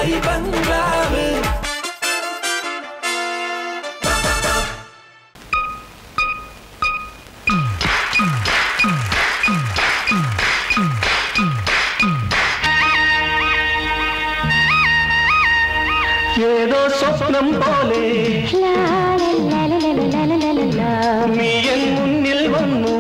Dubai ബംഗ്ലാവ് ഏതോ സ്വപ്നം പോലെ നീ എൻ മുന്നിൽ വന്നു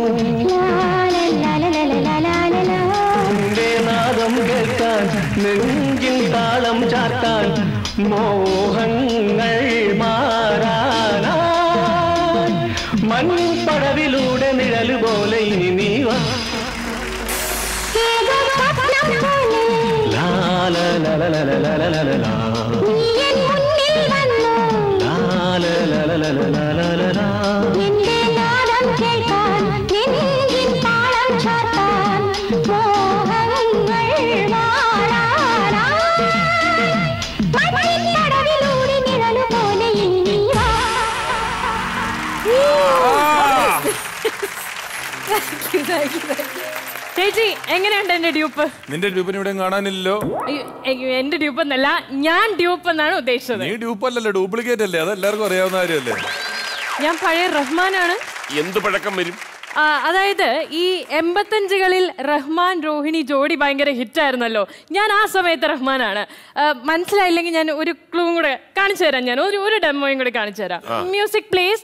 നിന്റെ നാദം കേൾക്കാൻ നെഞ്ചിൻ താളം ചാർത്താൻ മോഹങ്ങൾ മാറാനാ മൺപടവിലൂടെ നിഴൽ പോലെ ഇനി നീ വാ ലാ ലാ ലാ ലാ ലാ ലാ ലാ ലാ ലാ ലാ. ലാ ലാ ലാ ലാ ലാ ലാ ലാ ലാ ലാ. ചേച്ചി എങ്ങനെയുണ്ട് എന്റെ ഡ്യൂപ്പ് നിന്റെ ഡ്യൂപ്പിന് ഇവിടെ കാണാനില്ലല്ലോ അയ്യോ, അയ്യോ, എന്റെ ഡ്യൂപ്പ് എന്നല്ല ഞാൻ ഡ്യൂപ്പ് എന്നാണ് ഉദ്ദേശിച്ചത് നീ ഡ്യൂപ്പ് അല്ലല്ലോ ഡ്യൂപ്ലിക്കേറ്റ് അല്ലേ അത് എല്ലാവർക്കും അറിയാവുന്ന കാര്യമല്ലേ ഞാൻ പഴയ റഹ്മാനാണ് എന്ത് പഴക്കം വരും ആ, അതായത് ഈ എൺപത്തഞ്ചുകളിൽ റഹ്മാൻ രോഹിണി ജോഡി ഭയങ്കര ഹിറ്റായിരുന്നല്ലോ ഞാൻ ആ സമയത്ത് റഹ്മാനാണ് ആ, മനസ്സിലായില്ലെങ്കിൽ ഞാൻ ഒരു ക്ലൂ കൂടെ കാണിച്ചു തരാം ഞാൻ ഒരു ഒരു ഡെമോയും കൂടെ കാണിച്ചു തരാം മ്യൂസിക് പ്ലീസ്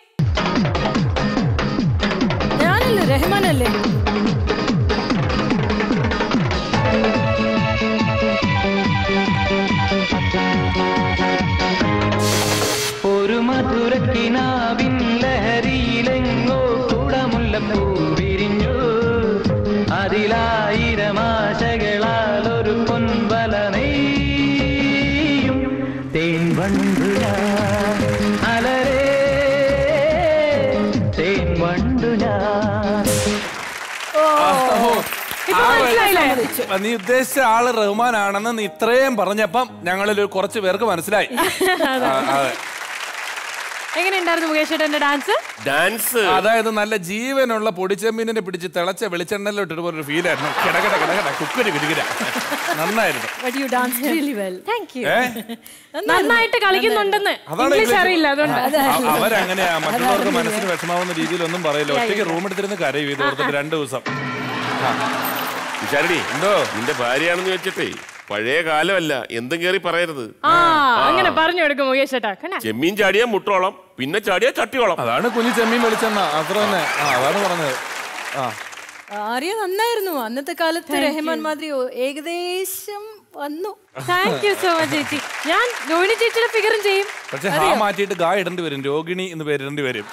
ഞാനല്ലേ റഹ്മാനല്ലേ ഒരു മധുരക്കിനാവിൻ ലഹരിയിലെങ്ങോ കുടമുല്ലപ്പൂ വിരിഞ്ഞു അതിലായിരം ആശകളാൽ ഒരു പൊൻവല നെയ്യും തേൻ വണ്ടു ഞാൻ അലരേ തേൻ വണ്ടു ഞാൻ ഇപ്പൊ മനസ്സിലായില്ലേ ആ, നീ ഉദ്ദേശിച്ച ആള് റഹ്മാൻ ആണെന്ന് നീ ഇത്രയും പറഞ്ഞപ്പം ഞങ്ങളിൽ ഒരു കുറച്ച് പേർക്ക് മനസ്സിലായി ആ, അതെ. എങ്ങനെയുണ്ടായിരുന്നു മുകേഷ് ചേട്ടൻ എന്റെ ഡാൻസ് ഡാൻസ് അതായത് നല്ല ജീവനുള്ള പൊടിച്ചെമ്മീനെ പിടിച്ച് തിളച്ച വെളിച്ചെണ്ണയിലോട്ട് ഒരു ഫീൽ ആയിരുന്നു കിടകട കിടകട കുക്കരി കിരികിര നന്നായിരുന്നു but you dance really well thank you ഏ നന്നായിട്ട് കളിക്കുന്നുണ്ടെന്ന് അതാണ് ഇംഗ്ലീഷ് English. അറിയില്ല അതുകൊണ്ട് അ- അവരങ്ങനെയാ മറ്റുള്ളവർക്ക് മനസ്സിന് വിഷമാവുന്ന രീതിയിലൊന്നും പറയില്ല ഒറ്റയ്ക്ക് റൂം എടുത്തിരുന്ന് കരയും ഇത് ഓർത്തിട്ട് രണ്ടു ദിവസം വിശാരണി എന്തോ നിന്റെ ഭാര്യയാണെന്ന് വെച്ചിട്ടേ പഴയ കാലമല്ല എന്തും കേറി പറയരുത് ആ അങ്ങനെ പറഞ്ഞു കൊടുക്കും മുകേഷ് ചേട്ടാ കണ്ടാ ചെമ്മീൻ ചാടിയാ മുട്ടോളം പിന്നെ ചാടിയാ ചട്ടിയോളം അതാണ് കുഞ്ഞു ചെമ്മീൻ വെളിച്ചെണ്ണ അത്ര തന്നെ ആ അതാണ് പറഞ്ഞത് ആ ആര്യ നന്നായിരുന്നു അന്നത്തെ കാലത്ത് റഹ്മാൻ മാതിരി ഒ- ഏകദേശം വന്നു താങ്ക് യു സോ മച്ച് ചേച്ചി ഞാൻ രോഹിണി ചേച്ചിയുടെ ഫിഗറും ചെയ്യും പക്ഷെ ഹാ മാറ്റിയിട്ട് ഗാ ഇടേണ്ടി വരും രോഗിണി എന്ന് പേരിടേണ്ടി വരും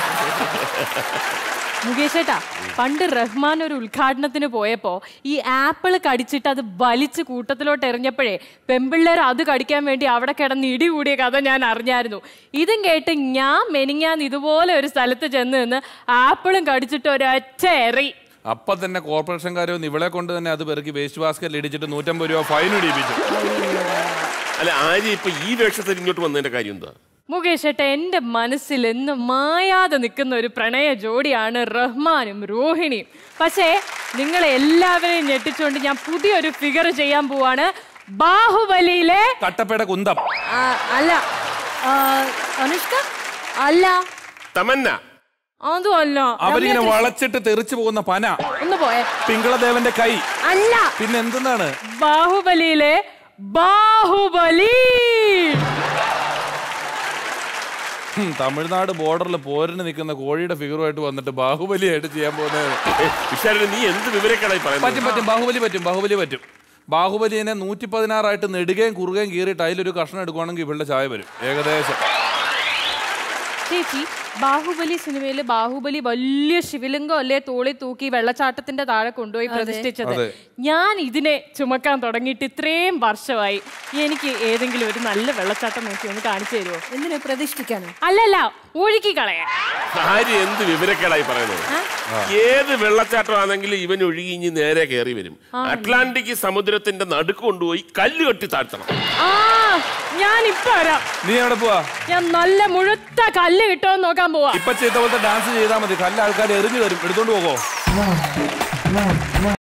മുകേഷ് ചേട്ടാ പണ്ട് റഹ്മാൻ ഒരു ഉദ്ഘാടനത്തിന് പോയപ്പോ ഈ ആപ്പിൾ കടിച്ചിട്ട് അത് വലിച്ച് കൂട്ടത്തിലോട്ട് എറിഞ്ഞപ്പോഴേ പെമ്പിള്ളേർ അത് കടിക്കാൻ വേണ്ടി അവിടെ കിടന്ന് ഇടി കൂടിയ കഥ ഞാൻ അറിഞ്ഞായിരുന്നു ഇതും കേട്ട് ഞാൻ മെനിങ്ങാൻ ഇതുപോലെ ഒരു സ്ഥലത്ത് ചെന്ന് നിന്ന് ആപ്പിളും കടിച്ചിട്ട് ഒരൊറ്റ എറി അപ്പൊ തന്നെ കോർപ്പറേഷൻകാരോ ഇവളെ കൊണ്ട് തന്നെ അത് പെറുക്കി വേസ്റ്റ് ബാസ്കറ്റിൽ ഇടിച്ചിട്ട് നൂറ്റമ്പത് രൂപ ഫൈൻ ഇടിപ്പിച്ചു അല്ല ആര്യ ഇപ്പൊ ഈ വേഷത്തിൽ ഇങ്ങോട്ട് വന്നതിന്റെ കാര്യം എന്താ മുകേഷ് ചേട്ടാ എന്റെ മനസ്സിൽ എന്ന് മായാതെ നിൽക്കുന്ന ഒരു പ്രണയ ജോഡിയാണ് റഹ്മാനും രോഹിണിയും പക്ഷേ നിങ്ങളെ എല്ലാവരെയും ഞെട്ടിച്ചുകൊണ്ട് ഞാൻ പുതിയൊരു ഫിഗർ ചെയ്യാൻ പോവാണ് ബാഹുബലിയിലെ കട്ടപ്പയുടെ കുന്തം ആ, അല്ല ആ, അനുഷ്ക അല്ല തമന്ന അതും അല്ല അവരിങ്ങനെ വളച്ചിട്ട് തെറിച്ചു പോകുന്ന പന ഒന്ന് പോയെ പിങ്കളദേവന്റെ കൈ അല്ല പിന്നെ എന്തെന്നാണ് ബാഹുബലിയിലെ ബാഹുബലി ഹും, തമിഴ്നാട് ബോർഡറിൽ പോരിന് നിൽക്കുന്ന കോഴിയുടെ ഫിഗറുമായിട്ട് വന്നിട്ട് ബാഹുബലിയായിട്ട് ചെയ്യാൻ പോകുന്നത് വിശാരണി നീ എന്ത് വിവരക്കേടായി പറ്റും പറയുന്നത് പറ്റും ബാഹുബലി പറ്റും ബാഹുബലി പറ്റും ബാഹുബലിനെ നൂറ്റി പതിനാറായിട്ട് നെടുകയും കുറുകയും കീറിയിട്ട് അതിലൊരു കഷ്ണം എടുക്കുവാണെങ്കിൽ ഇവളുടെ ചായ വരും ഏകദേശം ചേച്ചി ബാഹുബലി സിനിമയിൽ ബാഹുബലി വലിയ ശിവലിംഗം അല്ലേ തോളി തൂക്കി വെള്ളച്ചാട്ടത്തിന്റെ താഴെ കൊണ്ടുപോയി പ്രതിഷ്ഠിച്ചത് അതെ. ഞാൻ ഇതിനെ ചുമക്കാൻ തുടങ്ങിയിട്ട് ഇത്രയും വർഷമായി എനിക്ക് ഏതെങ്കിലും ഒരു നല്ല വെള്ളച്ചാട്ടം നോക്കി ഒന്ന് കാണിച്ചു തരുമോ എന്തിനാ പ്രതിഷ്ഠിക്കാനോ അല്ലല്ല ഒഴുക്കി കളയാൻ ആര്യ എന്ത് വിവരക്കേടായി പറയുന്നത് ഏത് വെള്ളച്ചാട്ടമാണെങ്കിലും ഇവൻ ഒഴുകി ഇനി നേരെ കയറി വരും അറ്റ്ലാന്റിക് സമുദ്രത്തിന്റെ നടുക്ക് കൊണ്ടുപോയി കല്ല് കെട്ടി താഴ്ത്തണം ആ ഞാൻ ഇപ്പൊ വരാം നീ എവിടെ പോവാ ഞാൻ നല്ല മുഴുത്ത കല്ല് കിട്ടുമോ നോക്കാൻ പോവാ ഇപ്പൊ ചെയ്ത പോലത്തെ ഡാൻസ് ചെയ്താൽ മതി കല്ല ആൾക്കാർ എറിഞ്ഞു തരും എടുത്തോണ്ട് പോകോ